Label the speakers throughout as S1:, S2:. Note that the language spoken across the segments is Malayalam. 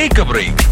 S1: ടേക്ക് എ ബ്രേക്ക്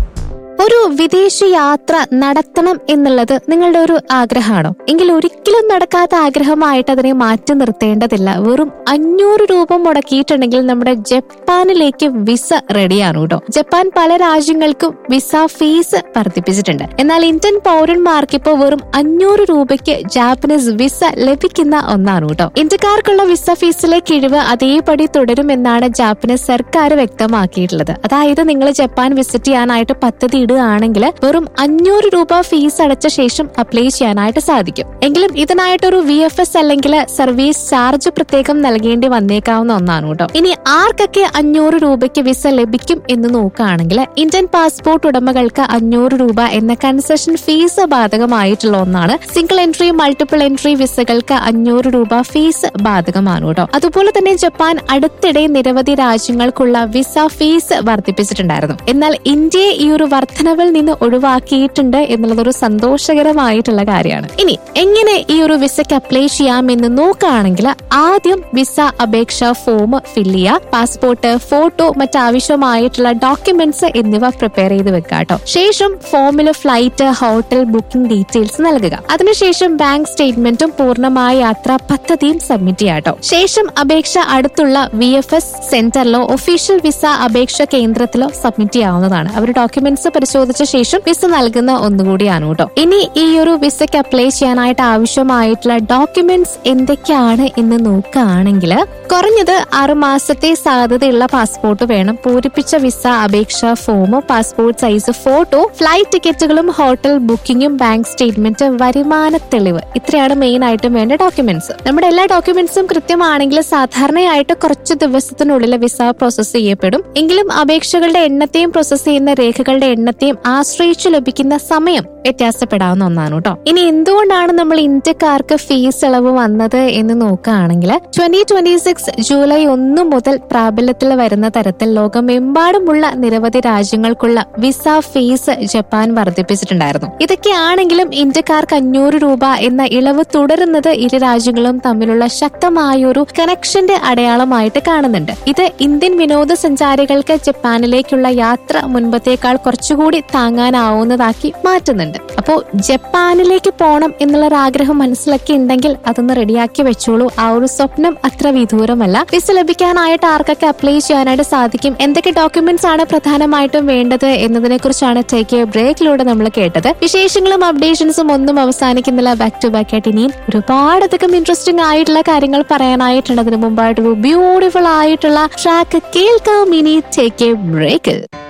S2: ഒരു വിദേശ യാത്ര നടത്തണം എന്നുള്ളത് നിങ്ങളുടെ ഒരു ആഗ്രഹമാണോ എങ്കിൽ ഒരിക്കലും നടക്കാത്ത ആഗ്രഹമായിട്ട് അതിനെ മാറ്റി നിർത്തേണ്ടതില്ല വെറും അഞ്ഞൂറ് രൂപ മുടക്കിയിട്ടുണ്ടെങ്കിൽ നമ്മുടെ ജപ്പാനിലേക്ക് വിസ റെഡിയാണ് കേട്ടോ ജപ്പാൻ പല രാജ്യങ്ങൾക്കും വിസ ഫീസ് വർദ്ധിപ്പിച്ചിട്ടുണ്ട് എന്നാൽ ഇന്ത്യൻ പൗരന്മാർക്ക് ഇപ്പോൾ വെറും അഞ്ഞൂറ് രൂപയ്ക്ക് ജാപ്പനീസ് വിസ ലഭിക്കുന്ന ഒന്നാണ് കേട്ടോ ഇന്ത്യക്കാർക്കുള്ള വിസ ഫീസിലെ കിഴിവ് അതേപടി തുടരുമെന്നാണ് ജാപ്പനീസ് സർക്കാർ വ്യക്തമാക്കിയിട്ടുള്ളത് അതായത് നിങ്ങൾ ജപ്പാൻ വിസിറ്റ് ചെയ്യാനായിട്ട് പദ്ധതി ഇടുകയാണെങ്കിൽ വെറും അഞ്ഞൂറ് രൂപ ഫീസ് അടച്ച ശേഷം അപ്ലൈ ചെയ്യാനായിട്ട് സാധിക്കും എങ്കിലും ഇതിനായിട്ടൊരു വി എഫ് എസ് അല്ലെങ്കിൽ സർവീസ് ചാർജ് പ്രത്യേകം നൽകേണ്ടി വന്നേക്കാവുന്ന ഒന്നാണ് കേട്ടോ ഇനി ആർക്കൊക്കെ അഞ്ഞൂറ് രൂപയ്ക്ക് വിസ ലഭിക്കും എന്ന് നോക്കുകയാണെങ്കിൽ ഇന്ത്യൻ പാസ്പോർട്ട് ഉടമകൾക്ക് അഞ്ഞൂറ് രൂപ എന്ന കൺസെഷൻ ഫീസ് ബാധകമായിട്ടുള്ള ഒന്നാണ് സിംഗിൾ എൻട്രി മൾട്ടിപ്പിൾ എൻട്രി വിസകൾക്ക് അഞ്ഞൂറ് രൂപ ഫീസ് ബാധകമാണ് കേട്ടോ അതുപോലെ തന്നെ ജപ്പാൻ അടുത്തിടെ നിരവധി രാജ്യങ്ങൾക്കുള്ള വിസ ഫീസ് വർദ്ധിപ്പിച്ചിട്ടുണ്ടായിരുന്നു എന്നാൽ ഇന്ത്യയെ ഈ ഒരു വർധനവിൽ നിന്ന് ഒഴിവാക്കിയിട്ടുണ്ട് എന്നുള്ളതൊരു സന്തോഷകരമായിട്ടുള്ള കാര്യമാണ് ഇനി എങ്ങനെ ഈ ഒരു വിസയ്ക്ക് അപ്ലൈ ചെയ്യാമെന്ന് നോക്കുകയാണെങ്കിൽ ആദ്യം വിസ അപേക്ഷ ഫോം ഫില്ല് ചെയ്യുക പാസ്പോർട്ട് ഫോട്ടോ മറ്റാവശ്യമായിട്ടുള്ള ഡോക്യുമെന്റ്സ് എന്നിവ പ്രിപ്പയർ ചെയ്ത് വെക്കുക കേട്ടോ ശേഷം ഫോമിൽ ഫ്ലൈറ്റ് ഹോട്ടൽ ബുക്കിംഗ് ഡീറ്റെയിൽസ് നൽകുക അതിനുശേഷം ബാങ്ക് സ്റ്റേറ്റ്മെന്റും പൂർണ്ണമായ യാത്രാ പദ്ധതിയും സബ്മിറ്റ് ചെയ്യാം കേട്ടോ ശേഷം അപേക്ഷ അടുത്തുള്ള വി എഫ് എസ് സെന്ററിലോ ഒഫീഷ്യൽ വിസ അപേക്ഷ കേന്ദ്രത്തിലോ സബ്മിറ്റ് ചെയ്യാവുന്നതാണ് അവർ ഡോക്യുമെന്റ്സ് പരിശോധിച്ച ശേഷം വിസ നൽകുന്ന ഒന്നുകൂടിയാണ് കേട്ടോ ഇനി ഈ ഒരു വിസയ്ക്ക് അപ്ലൈ ചെയ്യാനായിട്ട് ആവശ്യമായിട്ടുള്ള ഡോക്യുമെന്റ്സ് എന്തൊക്കെയാണ് എന്ന് നോക്കുകയാണെങ്കിൽ കുറഞ്ഞത് ആറു മാസത്തെ സാധ്യതയുള്ള പാസ്പോർട്ട് വേണം പൂരിപ്പിച്ച വിസ അപേക്ഷ form passport size photo flight ടിക്കറ്റുകളും ഹോട്ടൽ ബുക്കിംഗും ബാങ്ക് സ്റ്റേറ്റ്മെന്റ് വരുമാന തെളിവ് ഇത്രയാണ് മെയിൻ ആയിട്ടും വേണ്ട ഡോക്യുമെന്റ്സ് നമ്മുടെ എല്ലാ ഡോക്യുമെന്റ്സും കൃത്യമാണെങ്കിൽ സാധാരണയായിട്ട് കുറച്ച് ദിവസത്തിനുള്ളിൽ വിസ പ്രോസസ് ചെയ്യപ്പെടും എങ്കിലും അപേക്ഷകളുടെ എണ്ണത്തെയും പ്രോസസ് ചെയ്യുന്ന രേഖകളുടെ എണ്ണത്തെയും ആശ്രയിച്ചു ലഭിക്കുന്ന സമയം വ്യത്യാസപ്പെടാവുന്ന ഒന്നാണ് കേട്ടോ ഇനി എന്തുകൊണ്ടാണ് നമ്മൾ ഇന്ത്യക്കാർക്ക് ഫീസ് ഇളവ് വന്നത് എന്ന് നോക്കുകയാണെങ്കിൽ ട്വന്റി ട്വന്റി സിക്സ് ജൂലൈ ഒന്ന് മുതൽ പ്രാബല്യത്തിൽ വരുന്ന തരത്തിൽ ലോകമെമ്പാടുമുള്ള നിരവധി രാജ്യങ്ങൾക്കുള്ള വിസ ഫീസ് ജപ്പാൻ വർദ്ധിപ്പിച്ചിട്ടുണ്ടായിരുന്നു ഇതൊക്കെയാണെങ്കിലും ഇന്ത്യക്കാർക്ക് അഞ്ഞൂറ് രൂപ എന്ന ഇളവ് തുടരുന്നത് ഇരു രാജ്യങ്ങളും തമ്മിലുള്ള ശക്തമായ ഒരു കണക്ഷന്റെ അടയാളമായിട്ട് കാണുന്നുണ്ട് ഇത് ഇന്ത്യൻ വിനോദസഞ്ചാരികൾക്ക് ജപ്പാനിലേക്കുള്ള യാത്ര മുൻപത്തേക്കാൾ കുറച്ചുകൂടി താങ്ങാനാവുന്നതാക്കി മാറ്റുന്നുണ്ട് അപ്പോ ജപ്പാനിലേക്ക് പോകണം എന്നുള്ള ഒരു ആഗ്രഹം മനസ്സിലൊക്കെ ഉണ്ടെങ്കിൽ അതൊന്ന് റെഡിയാക്കി വെച്ചോളൂ ആ ഒരു സ്വപ്നം അത്ര വിദൂരമല്ല വിസ ലഭിക്കാനായിട്ട് ആർക്കൊക്കെ അപ്ലൈ ചെയ്യാനായിട്ട് സാധിക്കും എന്തൊക്കെ ഡോക്യുമെന്റ്സ് ആണ് പ്രധാനമായിട്ടും വേണ്ടത് എന്നതിനെ കുറിച്ചാണ് ടേക്ക് എ ബ്രേക്കിലൂടെ നമ്മൾ കേട്ടത് വിശേഷങ്ങളും അപ്ഡേഷൻസും ഒന്നും അവസാനിക്കുന്നില്ല ബാക്ക് ടു ബാക്ക് ആയിട്ട് ഇനിയും ഒരുപാട് അധികം ഇൻട്രസ്റ്റിംഗ് ആയിട്ടുള്ള കാര്യങ്ങൾ പറയാനായിട്ടുണ്ട് അതിന് മുമ്പായിട്ടൊരു ബ്യൂട്ടിഫുൾ ആയിട്ടുള്ള ട്രാക്ക് കേൾക്കാം ഇനി ടേക്ക് എ ബ്രേക്ക്